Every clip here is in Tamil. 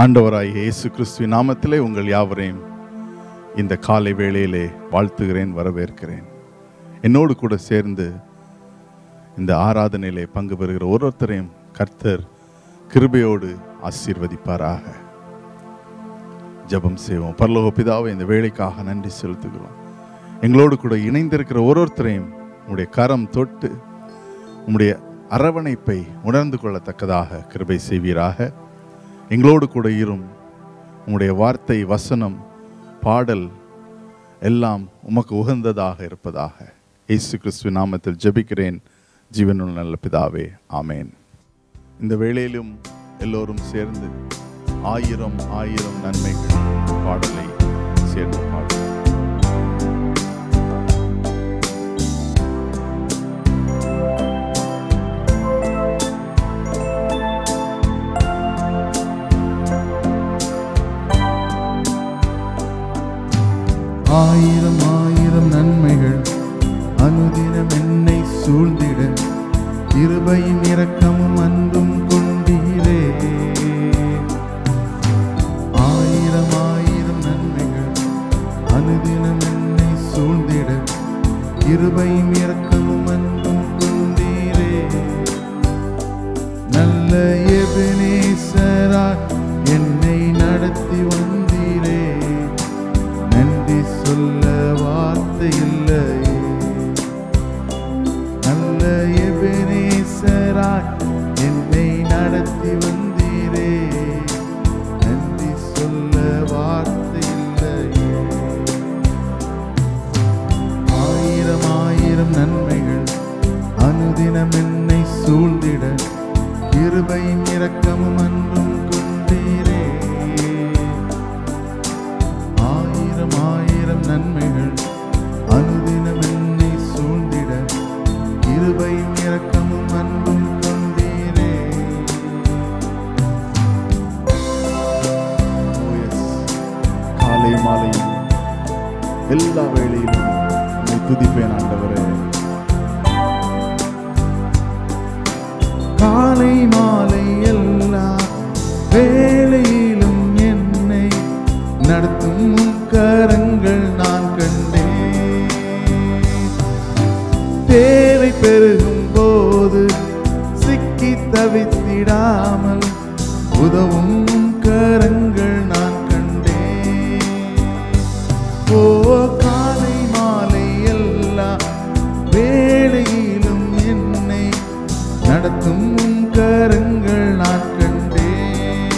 ஆண்டவராய் இயேசு கிறிஸ்துவின் நாமத்திலே உங்கள் யாவரையும் இந்த காலை வேளையிலே வாழ்த்துகிறேன் வரவேற்கிறேன் என்னோடு கூட சேர்ந்து இந்த ஆராதனையிலே பங்கு பெறுகிற ஒருத்தரையும் கர்த்தர் கிருபையோடு ஆசீர்வதிப்பாராக ஜெபம் செய்வோம் பரலோக பிதாவை இந்த வேலைக்காக நன்றி செலுத்துகிறோம் எங்களோடு கூட இணைந்திருக்கிற ஒருத்தரையும் உம்முடைய கரம் தொட்டு உம்முடைய அரவணைப்பை உணர்ந்து கொள்ளத்தக்கதாக கிருபை செய்வீராக எங்களோடு கூட இரும் உம்முடைய வார்த்தை வசனம் பாடல் எல்லாம் உமக்கு உகந்ததாக இருப்பதாக இயேசு கிறிஸ்துவின் நாமத்தில் ஜெபிக்கிறேன் ஜீவனுள்ள நல்ல பிதாவே ஆமேன் இந்த வேளையிலும் எல்லோரும் சேர்ந்து ஆயிரம் ஆயிரம் நன்மைகள் பாடலை சேர்ந்து பாடுவோம் ஆயிரம் ஆயிரம் நன்மைகள் அனுதினம் என்னை சூழ்ந்திட இருபையும் இரக்கமும் அன்பும் கொண்டீரே ஆயிரம் ஆயிரம் நன்மைகள் அனுதினம் என்னை சூழ்ந்திட இருபையும் இரக்கமும் அன்பும் கொண்டீரே நல்ல எபினேசரா என்னை நடத்தி வந்தீரே நன்றி சொல்ல வார்த்தை இல்லையே நல்ல எபினேசராய் என்னை நடத்தி வந்தீரே நன்றி சொல்ல வார்த்தை இல்லையே ஆயிரம் ஆயிரம் நன்மைகள் அனுதினம் என்னை சூழ்ந்திட கிருபையும் இரக்கமும் அன்பும் கொண்டீரே ஆயிரம் ஆயிரம் நன்மைகள் அனுதினம் என்னை சூழ்ந்திட கிருபையும் இரக்கமும் அன்பும் கொண்டீரே Oh yes. காலை மாலையும் எல்லா வேளையிலும் உம்மை துதிப்பேன் ஆண்டவரே காலை மாலை எல்லா வேளையிலும் என்னை நடத்தும் உம் கரங்கள் நான் கண்டேன் தேவை பெருகும் போது சிக்கி தவித்திடாமல் உதவும் உம் கரங்கள் நான் கண்டேன் ஓ காலை மாலை எல்லா வேளையிலும் என்னை நடத்தும் உம் கரங்கள் நான் கண்டேன்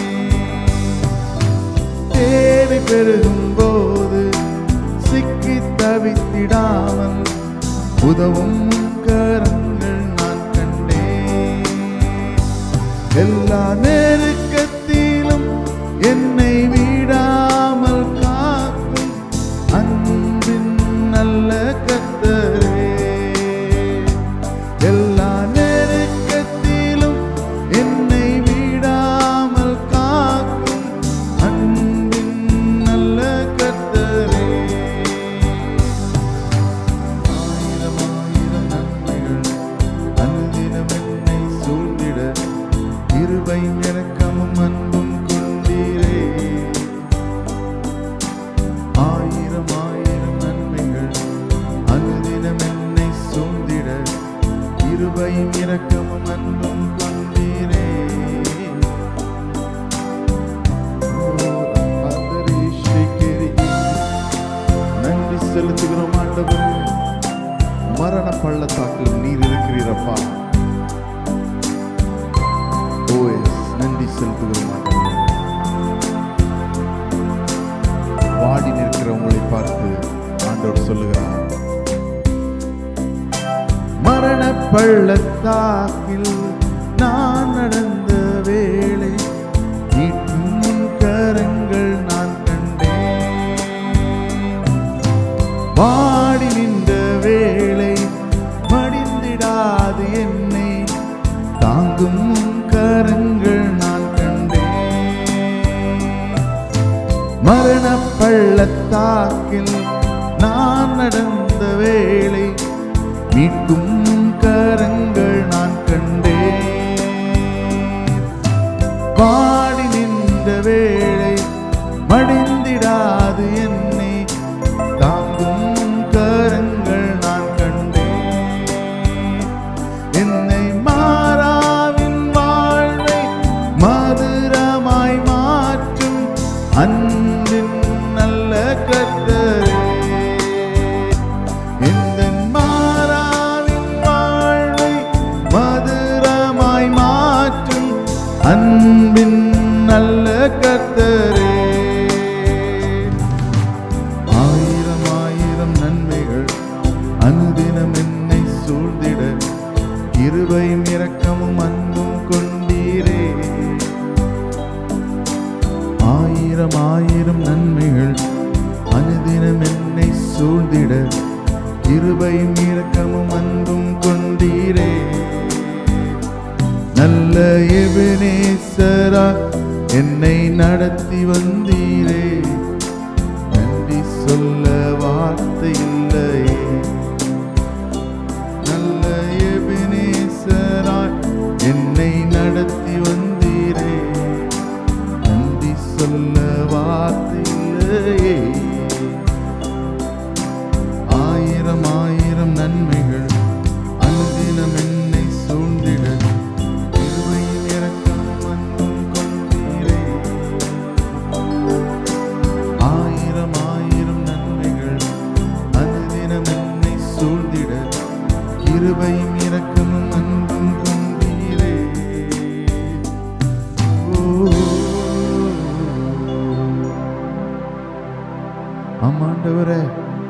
தேவை பெருகும் போது சிக்கி தவித்திடாமல் உதவும் உம் கரங்கள் நான் கண்டேன் எல்லா நெருக்கத்திலும் என்னை விடாமல் காக்கும் அன்பின் நல்ல கத்தரே எல்லா நெருக்கத்திலும் என்னை விடாமல் காக்கும் அன்பின் நல்ல கத்தரே ஆயிரம் ஆயிரம் நன்மைகள் அனுதினம் என்னை சூழ்ந்திட இருபையும் இரக்கமும் அன்பும் கொண்டீரே ஆயிரம் ஆயிரம் நன்மைகள் அனுதினம் என்னை சூழ்ந்திட இருபையும் இரக்கமும் அன்பும் கொண்டீரே ஓ, அப்பதரி ஸ்ரீகிரி. நன்றி செலுத்துகிறோம் ஆண்டவரே மரண பள்ளத்தாக்கில் நீர் இருக்கிறீரப்பா ஓ எஸ் நன்றி செலுத்துகிறோம் ஆண்டவரே வாடி நிற்கிற உங்களை பார்த்து ஆண்டவர் சொல்லுகிறார் மரண பள்ளத்தாக்கில் நான் நடந்த வேளை மீட்கும் கரங்கள் நான் கண்டேன் வாடி நின்ற வேளை மடிந்திடாது என்னை தாங்கும் உம் கரங்கள் நான் கண்டேன் மரண பள்ளத்தாக்கில் நான் நடந்த வேளை மீட்கும் கரங்கள் நான் கண்டேன் பாடி நின்ற வேளை மடிந்திடாது என்னை தாங்கும் கரங்கள் நான் கண்டேன் என்னை மாறாவின் வாழ்வை மதுரமாய் மாற்றும் அன்பின் நல்ல கர்த்தரே இந்த மாறாவின் வாழ்வை மதுரமாய் மாற்றும் அன்பின் நல்ல கர்த்தரே ஆயிரம் ஆயிரம் நன்மைகள் அனுதினம் என்னை சூழ்ந்திட இருபையும் இரக்கமும் அன்பும் கொண்டீரே ஆயிரம் ஆயிரம் நன்மைகள் அனுதினம் என்னை சூழ்ந்திட இருபையும் இரக்கமும் அன்பும் கொண்டீரே நல்ல எபினேசரா என்னை நடத்தி வந்தீரே நன்றி சொல்ல வார்த்தை இல்லையே நல்ல எபினேசரா என்னை நடத்தி வந்தீரே நன்றி சொல்ல வார்த்தை இல்லையே ஆயிரம் ஆயிரம் நன்மைகள் அனுதினம் என்னை சூழ்ந்திட இருமையும் இரக்கமும் அன்பும் கொண்டீரே ஆயிரம் ஆயிரம் நன்மைகள் அனுதினம் என்னை சூழ்ந்திட இருபையும் இரக்கமும் அன்பும் கொண்டீரே ஆமாண்டவரே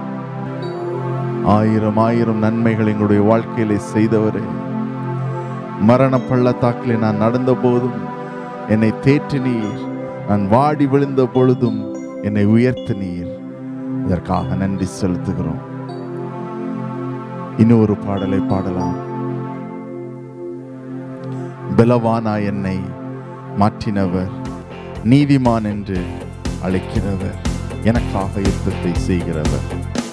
ஆயிரம் ஆயிரம் நன்மைகள் எங்களுடைய வாழ்க்கையிலே செய்தவரே மரண பள்ளத்தாக்கிலே நான் நடந்த போதும் என்னை தேற்றினீர் நான் வாடி விழுந்த பொழுதும் என்னை உயர்த்தினீர் இதற்காக நன்றி செலுத்துகிறோம் இன்னொரு பாடலை பாடலாம் பலவானா என்னை மாற்றினவர் நீதிமான் என்று அழைக்கிறவர் எனக்காக யுத்தத்தை செய்கிறவர்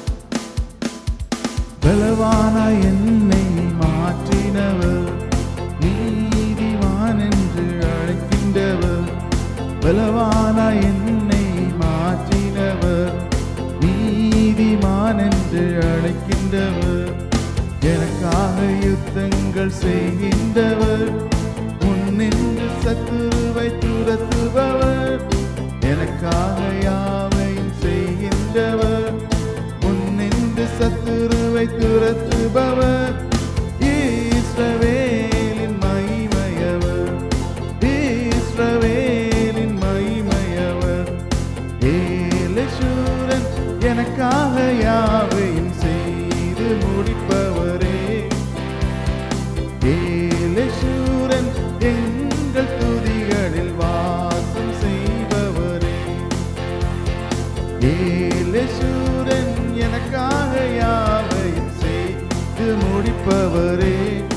பலவான என்னை மாற்றினவர் நீதிமான் என்று அழைக்கின்றவர் பலவான என்னை மாற்றினவர் நீதிமான் என்று அழைக்கின்றவர் எனக்காக யுத்தங்கள் செய்கின்றவர் முன்னின்று சத்துருவை துரத்துபவர் எனக்காக யாவையும் செய்கின்றவர் முன்னின்று சத்துருவை துரத்துபவர் ஈஸ்ரவேலின் மகிமையவர் ஈஸ்ரவேலின் மகிமையவர் ஏலசூரன் எனக்காக யாவையும் செய்து முடிப்பவரே ஏலசூரன் எங்கள் துதிகளில் வாசம் செய்பவரே ஏலசூரன் எனக்காக யாவையும் செய்து முடிப்பவரே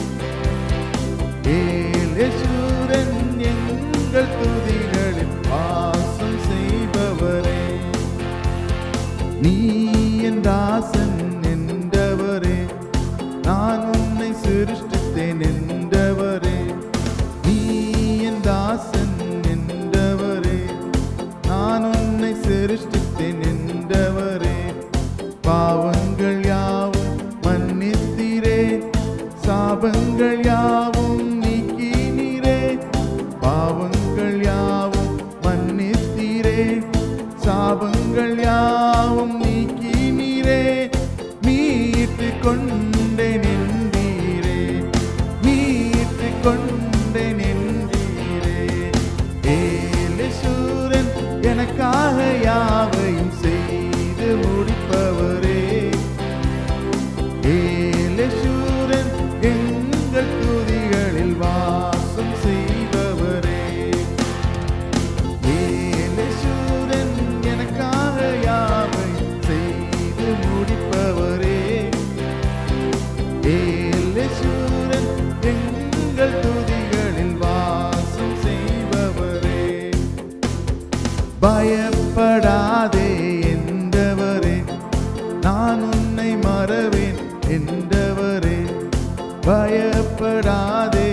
ஏலசூரன் எங்கள் துதிகளில் வாசம் செய்பவரே நீ என் தாசன் என்றவரே நான் உன்னை சிருஷ்டித்தேன் என்றவரே நீ என் தாசன் என்றவரே நான் உன்னை சிருஷ்டித்தேன் என்றவரே பாவங்கள் யாவும் மன்னித்தீரே சாபங்கள் யாவும் நீக்கினீரே பாவங்கள் யாவும் மன்னித்தீரே சாபங்கள் யாவும் நீக்கினீரே மீட்டு கொண்டே நின்றீரே மீட்டு கொண்டே நின்றீரே ஏலசூரன் எனக்காக யாவையும் செய்து முடிப்பவரே ஏலசூரன் எங்கள் துதிகளில் வாசம் செய்பவரே ஏலசூரன் எனக்காக யாவையும் செய்து முடிப்பவரே ஏலசூரன் எங்கள் துதிகளில் வாசம் செய்பவரே பயப்படாதே என்றவரே நான் உன்னை மறவேன் என்றவரே பயப்படாதே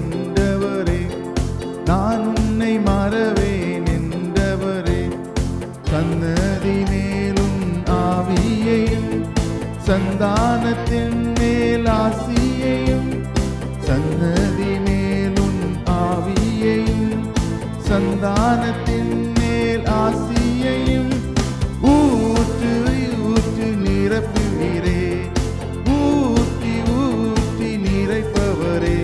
என்றவரே நான் உன்னை மறவேன் என்றவரே சந்தானத்தின் மேல் ஆசியையும் சன்னதி மேலும் ஆவியையும் சந்தானத்தின் மேல் ஆசியையும் ஊற்று ஊற்று நிரப்புகிறே ஊற்றி ஊற்றி நிறைப்பவரே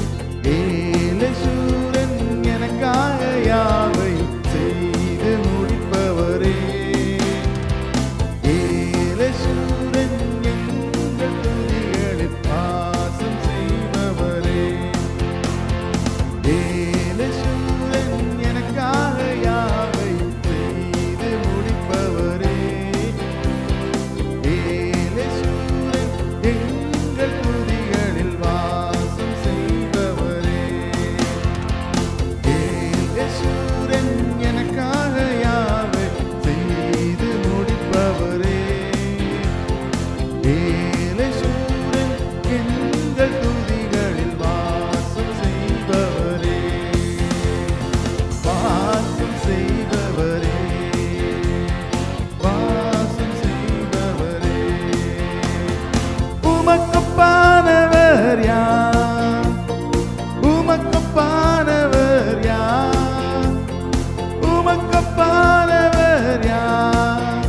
ஏலசூரன் எனக்காக யாவை செய்து முடிப்பவரே ஏலசூரன் எங்கள் துதிகளில் பாசம் செய்பவரே ஏலசூரன் எனக்காக யாவை செய்து முடிப்பவரே ஏலசூரன் எங்கள் துதிகளில் வாசம் செய்பவரே ஏலசூரன் எனக்காக யாவை செய்து முடிப்பவரே ஏலசூரன் எங்கள் துதிகளில் வாசம் செய்பவரே வாசம் செய்பவரே வாசம் செய்பவரே உமக்கப்பானவர் யார் உமக்கப்பானவர் யார் உமக்கப்பானவர் யார்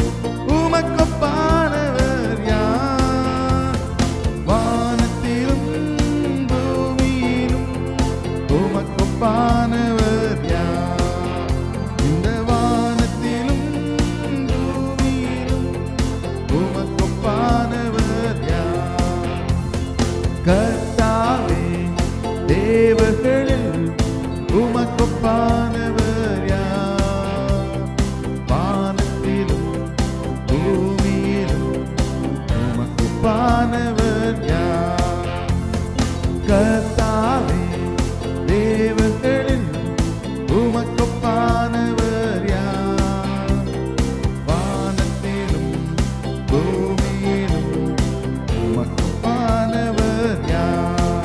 உமக்கப்பானவர் யார் வானத்திலும் பூமியிலும் உமக்கப்பானவர் யார் இந்த வானத்திலும் பூமியிலும் உமக்கப்பானவர் யார் கர்த்தாவே தேவர்களில் உமக்கொப்பானவர் யார் வானத்திலும் பூமியிலும் உமக்கொப்பானவர் யார் கர்த்தாவே தேவர்களில் உமக்கொப்பானவர் யார் வானத்திலும் பூமியிலும் உமக்கொப்பானவர் யார்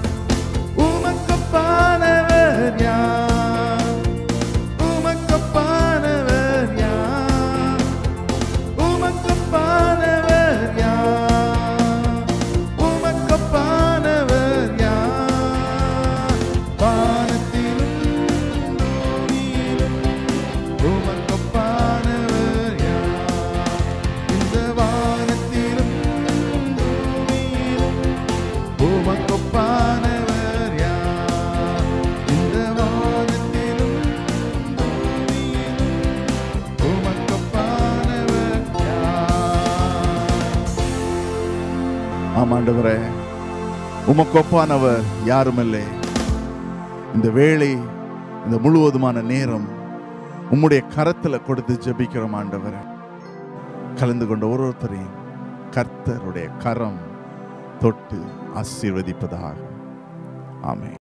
உமக்கொப்பானவர் யார் உமக்கொப்பானவர் யார் உமக்கொப்பானவர் யார் உமக்கொப்பானவர் யார் வானத்திலும் பூமியிலும் உமக்கொப்பானவர் யார் இந்த வானத்திலும் பூமியிலும் உமக்கொப்பானவர் யார் இந்த வானத்திலும் பூமியிலும் உமக்கொப்பானவர் யார் ஆமாண்டவரே உமக்கொப்பானவர் யாருமில்லை இந்த வேளை இந்த முழுவதுமான நேரம் உம்முடைய கரத்துல கொடுத்து ஜெபிக்கிறோம் ஆண்டவரே கலந்து கொண்ட ஒரு ஒருத்தரையும் கர்த்தருடைய கரம் தொட்டு ஆசீர்வதிப்பதாக ஆமென்